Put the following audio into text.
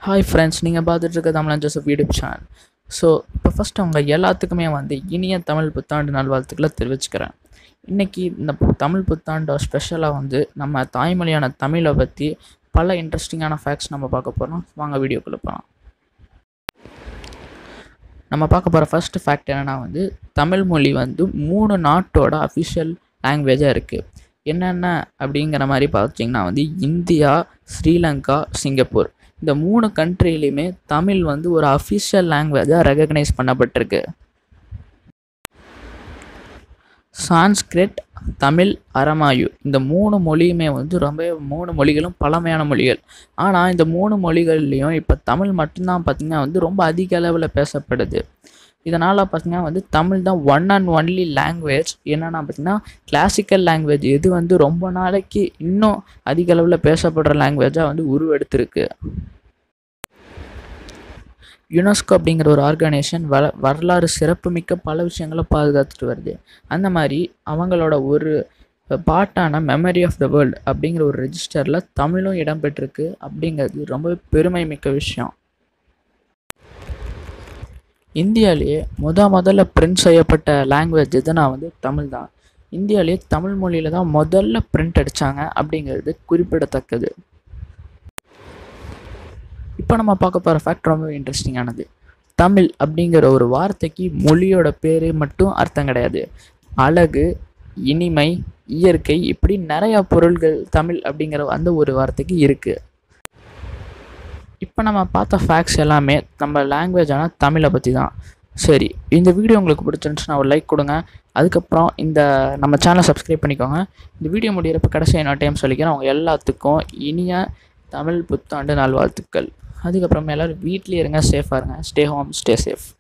hi friends நீங்கள் பார்த்துட்டு இருக்க Tamizhan Joseph YouTube channel so இப்போ ஃபஸ்ட் அவங்க எல்லாத்துக்குமே வந்து இனிய தமிழ் புத்தாண்டு நல்வாழ்த்துக்களை தெரிவிச்சுக்கிறேன் இன்றைக்கி இந்த பு- தமிழ் புத்தாண்டு ஸ்பெஷலாக வந்து நம்ம தாய்மொழியான தமிழை பற்றி பல இன்ட்ரெஸ்டிங்கான ஃபேக்ட்ஸ் நம்ம பார்க்க போகிறோம் வாங்க வீடியோக்குள்ளே போகலாம் நம்ம பார்க்க போகிற ஃபர்ஸ்ட் ஃபேக்ட் என்னென்னா வந்து தமிழ் மொழி வந்து மூணு நாட்டோட அஃபிஷியல் லாங்குவேஜாக இருக்குது என்னென்ன அப்படிங்கிற மாதிரி பார்த்தீங்கன்னா வந்து இந்தியா ஸ்ரீலங்கா சிங்கப்பூர் இந்த மூணு கண்ட்ரிலையுமே தமிழ் வந்து ஒரு அஃபிஷியல் லாங்குவேஜாக ரெகக்னைஸ் பண்ணப்பட்டிருக்கு சான்ஸ்கிரிட் தமிழ் அரமாயு இந்த மூணு மொழியுமே வந்து ரொம்ப மூணு மொழிகளும் பழமையான மொழிகள் ஆனால் இந்த மூணு மொழிகள்லேயும் இப்போ தமிழ் மட்டும்தான் பார்த்திங்கன்னா வந்து ரொம்ப அதிக அளவில் பேசப்படுது இதனால் பார்த்திங்கன்னா வந்து தமிழ் தான் ஒன் அண்ட் ஒன்லி லாங்குவேஜ் என்னென்னா பார்த்திங்கன்னா கிளாசிக்கல் லாங்குவேஜ் இது வந்து ரொம்ப நாளைக்கு இன்னும் அதிக அளவில் பேசப்படுற லாங்குவேஜாக வந்து உருவெடுத்திருக்கு யுனெஸ்கோ அப்படிங்கிற ஒரு ஆர்கனைசேஷன் வர வரலாறு சிறப்புமிக்க பல விஷயங்களை பாதுகாத்துட்டு வருது அந்த மாதிரி அவங்களோட ஒரு பாட்டான மெமரி ஆஃப் த வேர்ல்டு அப்படிங்கிற ஒரு ரெஜிஸ்டரில் தமிழும் இடம்பெற்றிருக்கு அப்படிங்கிறது ரொம்ப பெருமை மிக்க விஷயம் இந்தியாவிலேயே முத முதல்ல பிரிண்ட் செய்யப்பட்ட லாங்குவேஜ் எதுனா வந்து தமிழ் தான் இந்தியாவிலேயே தமிழ் மொழியில் தான் முதல்ல பிரிண்ட் அடித்தாங்க அப்படிங்கிறது குறிப்பிடத்தக்கது இப்போ நம்ம பார்க்க போகிற ஃபேக்ட் ரொம்ப இன்ட்ரெஸ்டிங்கானது தமிழ் அப்படிங்கிற ஒரு வார்த்தைக்கு மொழியோட பேர் மட்டும் அர்த்தம் கிடையாது அழகு இனிமை இயற்கை இப்படி நிறையா பொருள்கள் தமிழ் அப்படிங்கிற அந்த ஒரு வார்த்தைக்கு இருக்குது இப்போ நம்ம பார்த்த ஃபேக்ட்ஸ் எல்லாமே நம்ம லாங்குவேஜான தமிழை பற்றி தான் சரி இந்த வீடியோ உங்களுக்கு பிடிச்சிருந்துச்சுன்னா ஒரு லைக் கொடுங்க அதுக்கப்புறம் இந்த நம்ம சேனலை சப்ஸ்கிரைப் பண்ணிக்கோங்க இந்த வீடியோ முடியிறப்ப கடைசி என்ன டைம் சொல்லிக்கிறேன் அவங்க எல்லாத்துக்கும் இனிய தமிழ் புத்தாண்டு நல்வாழ்த்துக்கள் அதுக்கப்புறமா எல்லோரும் வீட்லேயே இருங்க சேஃபாக இருங்க ஸ்டே ஹோம் ஸ்டே சேஃப்